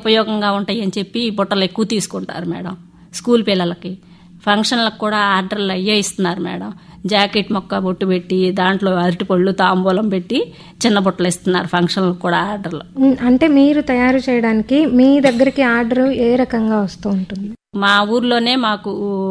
ఉపయోగంగా ఉంటాయి అని చెప్పి ఈ బుట్టలు ఎక్కువ తీసుకుంటారు మేడం స్కూల్ పిల్లలకి ఫంక్షన్లకు కూడా ఆర్డర్లు అయ్యే ఇస్తున్నారు మేడం జాకెట్ మొక్క బొట్టు పెట్టి దాంట్లో అరటిపళ్ళు తాంబూలం పెట్టి చిన్న బుట్టలు ఇస్తున్నారు ఫంక్షన్లకు కూడా ఆర్డర్లు ఉమ్, అంటే మీరు తయారు చేయడానికి మీ దగ్గరికి ఆర్డర్ ఏ రకంగా వస్తూ ఉంటుంది మా ఊర్లోనే మాకు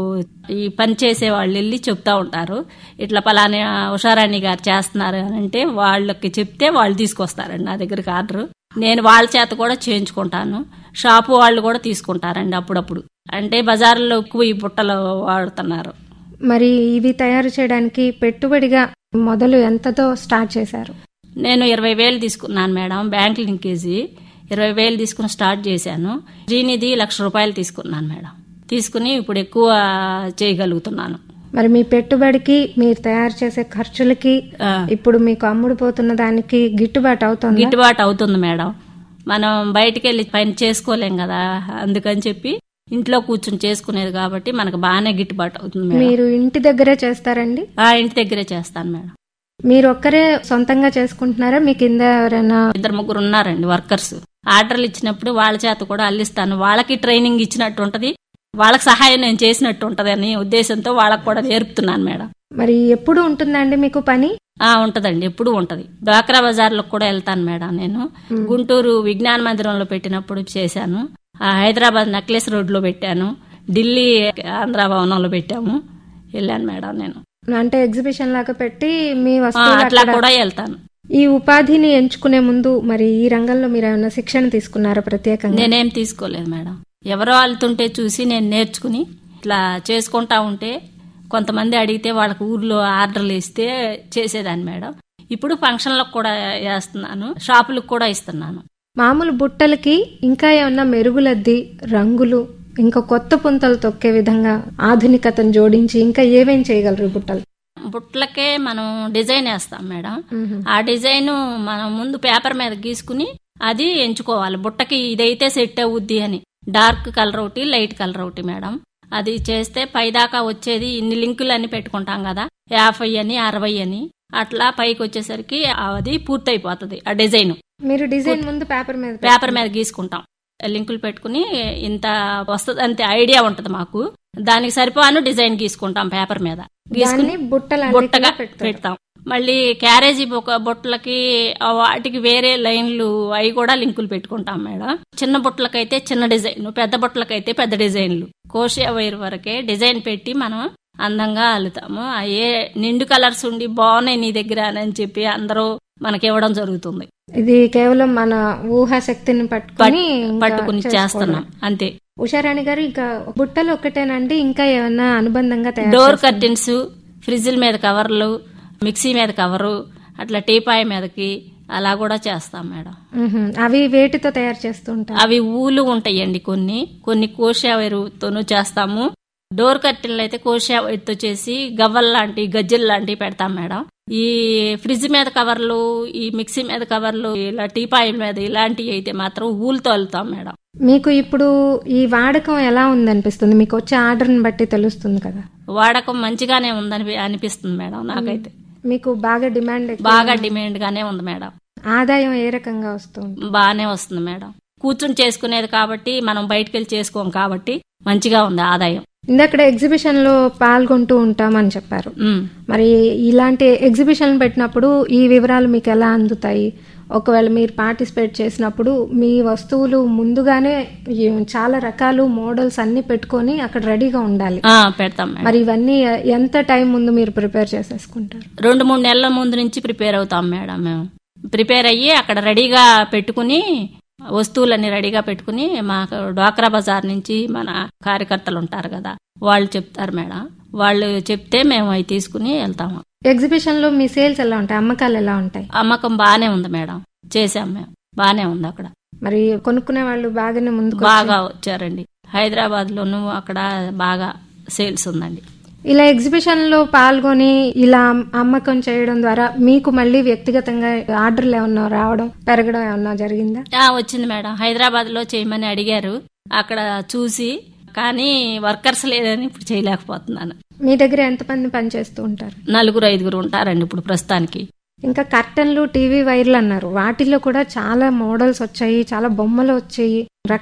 ఈ పని చేసే వాళ్ళు వెళ్ళి చెప్తా ఉంటారు ఇట్లా పలానా ఉషారాణి గారు చేస్తున్నారు అని అంటే వాళ్ళకి చెప్తే వాళ్ళు తీసుకొస్తారండి నా దగ్గరికి ఆర్డర్ నేను వాళ్ళ చేత కూడా చేయించుకుంటాను షాపు వాళ్ళు కూడా తీసుకుంటారండి అప్పుడప్పుడు అంటే బజార్లో ఎక్కువ ఈ బుట్టలు వాడుతున్నారు మరి ఇవి తయారు చేయడానికి పెట్టుబడిగా మొదలు ఎంతతో స్టార్ట్ చేశారు నేను ఇరవై వేలు తీసుకున్నాను మేడం బ్యాంక్ లింకేజీ ఇరవై వేలు తీసుకుని స్టార్ట్ చేశాను శ్రీనిధి లక్ష రూపాయలు తీసుకున్నాను మేడం తీసుకుని ఇప్పుడు ఎక్కువ చేయగలుగుతున్నాను మరి మీ పెట్టుబడికి మీరు తయారు చేసే ఖర్చులకి ఆ, ఇప్పుడు మీకు అమ్ముడుపోతున్న దానికి గిట్టుబాటు అవుతుంది గిట్టుబాటు అవుతుంది మేడం మనం బయటికి వెళ్ళి పని చేసుకోలేం కదా అందుకని చెప్పి ఇంట్లో కూర్చుని చేసుకునేది కాబట్టి మనకు బాగానే గిట్టుబాటు అవుతుంది మేడం మీరు ఇంటి దగ్గరే చేస్తారండి ఆ ఇంటి దగ్గరే చేస్తాను మేడం మీరు ఒక్కరే సొంతంగా చేసుకుంటున్నారా మీ కింద ఎవరైనా ఇద్దరు ముగ్గురు ఉన్నారండి వర్కర్స్ ఆర్డర్లు ఇచ్చినప్పుడు వాళ్ళ చేత కూడా అల్లిస్తాను వాళ్ళకి ట్రైనింగ్ ఇచ్చినట్టు ఉంటది వాళ్ళకి సహాయం నేను చేసినట్టు ఉంటది అని ఉద్దేశంతో వాళ్ళకి కూడా నేర్పుతున్నాను మేడం మరి ఎప్పుడు ఉంటుందండి మీకు పని ఆ ఉంటదండి ఎప్పుడు ఉంటది డ్వాక్రా బజార్లో కూడా వెళ్తాను మేడం నేను గుంటూరు విజ్ఞాన మందిరంలో పెట్టినప్పుడు చేశాను ఆ హైదరాబాద్ నెక్లెస్ రోడ్లో పెట్టాను ఢిల్లీ ఆంధ్ర భవనంలో పెట్టాము వెళ్ళాను మేడం నేను అంటే ఎగ్జిబిషన్ లాగా పెట్టి మీ ఆ, వస్తువులు అట్లా అక్కడ- కూడా వెళ్తాను ఈ ఉపాధిని ఎంచుకునే ముందు మరి ఈ రంగంలో మీరు ఏమైనా శిక్షణ తీసుకున్నారా ప్రత్యేకంగా నేనేం తీసుకోలేదు మేడం ఎవరో వెళ్తుంటే చూసి నేను నేర్చుకుని ఇట్లా చేసుకుంటా ఉంటే కొంతమంది అడిగితే వాళ్ళకి ఊర్లో ఆర్డర్లు ఇస్తే చేసేదాన్ని మేడం ఇప్పుడు ఫంక్షన్లకు కూడా వేస్తున్నాను షాపులకు కూడా ఇస్తున్నాను మామూలు బుట్టలకి ఇంకా ఏమన్నా మెరుగులద్ది రంగులు ఇంకా కొత్త పుంతలు తొక్కే విధంగా ఆధునికతను జోడించి ఇంకా ఏమేం చేయగలరు ఈ బుట్టలు బుట్టలకే మనం డిజైన్ వేస్తాం మేడం మ్మ్. ఆ డిజైన్ మనం ముందు పేపర్ మీద గీసుకుని అది ఎంచుకోవాలి బుట్టకి ఇదైతే సెట్ అవుద్ది అని డార్క్ కలర్ ఒకటి లైట్ కలర్ ఒకటి మేడం అది చేస్తే పైదాకా వచ్చేది ఇన్ని లింకులు అని పెట్టుకుంటాం కదా యాభై అని అరవై అని అట్లా పైకి వచ్చేసరికి అది పూర్తయిపోతుంది ఆ డిజైన్ మీరు డిజైన్ ముందు పేపర్ మీద పేపర్ మీద గీసుకుంటాం లింకులు పెట్టుకుని ఇంత వస్తుంది అంతే ఐడియా ఉంటది మాకు దానికి సరిపోను డిజైన్ గీసుకుంటాం పేపర్ మీద గీసుకుని దాన్ని బుట్టలు బుట్టగా పెడతారు పెడతాం మళ్ళీ క్యారేజీ బొక్క బుట్టలకి ఆ వాటికి వేరే లైన్లు అవి కూడా లింకులు పెట్టుకుంటాం మేడం చిన్న బుట్టలకైతే చిన్న డిజైన్ పెద్ద బుట్టలకైతే పెద్ద డిజైన్లు కోషియా వైర్ వరకే డిజైన్ పెట్టి మనం అందంగా అల్లుతాము ఆ ఏ నిండు కలర్స్ ఉండి బాగున్నాయి నీ దగ్గర అని చెప్పి అందరూ మనకి ఇవ్వడం జరుగుతుంది ఇది కేవలం మన ఊహా శక్తిని పట్టుకుని ఇంకా పట్టుకుని చేసుకోవడం. చేస్తున్నాం అంతే ఉషారాణి గారు ఇంకా బుట్టలు ఒక్కటేనండి ఇంకా ఏమన్నా అనుబంధంగా తయారు డోర్ కర్టెన్స్ ఫ్రిడ్జ్ల మీద కవర్లు మిక్సీ మీద కవరు అట్లా టీపాయ్ మీదకి అలా కూడా చేస్తాం మేడం మ్మ్. అవి వేటితో తయారు చేస్తూ ఉంటారు అవి ఊలు ఉంటాయండి కొన్ని కొన్ని కోశావైరుతోనూ చేస్తాము డోర్ కర్టెన్లు అయితే కోశావైరుతో చేసి గవ్వల్ లాంటి గజ్జెలు లాంటివి పెడతాం మేడం ఈ ఫ్రిడ్జ్ మీద కవర్లు ఈ మిక్సీ మీద కవర్లు ఇలా టీపాయిల మీద ఇలాంటివి అయితే మాత్రం ఊలుతో వెళ్తాం మేడం మీకు ఇప్పుడు ఈ వాడకం ఎలా ఉందనిపిస్తుంది మీకు వచ్చే ఆర్డర్ని బట్టి తెలుస్తుంది కదా వాడకం మంచిగానే ఉందని అనిపిస్తుంది మేడం నాకైతే మీకు బాగా డిమాండ్ ఎక్కువ. బాగా డిమాండ్ గానే ఉంది మేడం ఆదాయం ఏ రకంగా వస్తుంది బాగానే వస్తుంది మేడం కూర్చుని చేసుకునేది కాబట్టి మనం బయటకు వెళ్ళి చేసుకోం కాబట్టి మంచిగా ఉంది ఆదాయం ఇందక్కడ ఎగ్జిబిషన్ లో పాల్గొంటూ ఉంటామని చెప్పారు ఉమ్. మరి ఇలాంటి ఎగ్జిబిషన్ పెట్టినప్పుడు ఈ వివరాలు మీకు ఎలా అందుతాయి ఒకవేళ మీరు పార్టిసిపేట్ చేసినప్పుడు మీ వస్తువులు ముందుగానే ఈ చాలా రకాలు మోడల్స్ అన్ని పెట్టుకొని అక్కడ రెడీగా ఉండాలి ఆ, పెడతాం మేడం మరి ఇవన్నీ ఎంత టైం ముందు మీరు ప్రిపేర్ చేసేసుకుంటారు రెండు మూడు నెలల ముందు నుంచి ప్రిపేర్ అవుతాం మేడం మేము ప్రిపేర్ అయ్యి అక్కడ రెడీగా పెట్టుకుని వస్తువులన్నీ రెడీగా పెట్టుకుని మాకు డ్వాక్రా బజార్ నుంచి మన కార్యకర్తలు ఉంటారు కదా వాళ్ళు చెప్తారు మేడం వాళ్ళు చెప్తే మేము అవి తీసుకుని వెళ్తాము ఎగ్జిబిషన్ లో మీ సేల్స్ ఎలా ఉంటాయి అమ్మకాలు ఎలా ఉంటాయి అమ్మకం బాగానే ఉంది మేడం చేసాం మేము బాగానే ఉంది అక్కడ మరి కొనుక్కునే వాళ్ళు బాగానే ముందుకు బాగా వచ్చారండి హైదరాబాద్ లోను అక్కడ బాగా సేల్స్ ఉందండి ఇలా ఎగ్జిబిషన్ లో పాల్గొని ఇలా అమ్మకం చేయడం ద్వారా మీకు మళ్ళీ వ్యక్తిగతంగా ఆర్డర్లు ఏమన్నా రావడం పెరగడం ఏమన్నా జరిగిందా ఆ, వచ్చింది మేడం హైదరాబాద్ లో చేయమని అడిగారు అక్కడ చూసి కానీ వర్కర్స్ లేదని ఇప్పుడు చేయలేకపోతున్నాను మీ దగ్గర ఎంతమంది పనిచేస్తూ ఉంటారు నలుగురు ఐదుగురు ఉంటారండి ఇప్పుడు ప్రస్తుతానికి ఇంకా కర్టన్లు టీవీ వైర్లు అన్నారు వాటిల్లో కూడా చాలా మోడల్స్ వచ్చాయి చాలా బొమ్మలు వచ్చాయి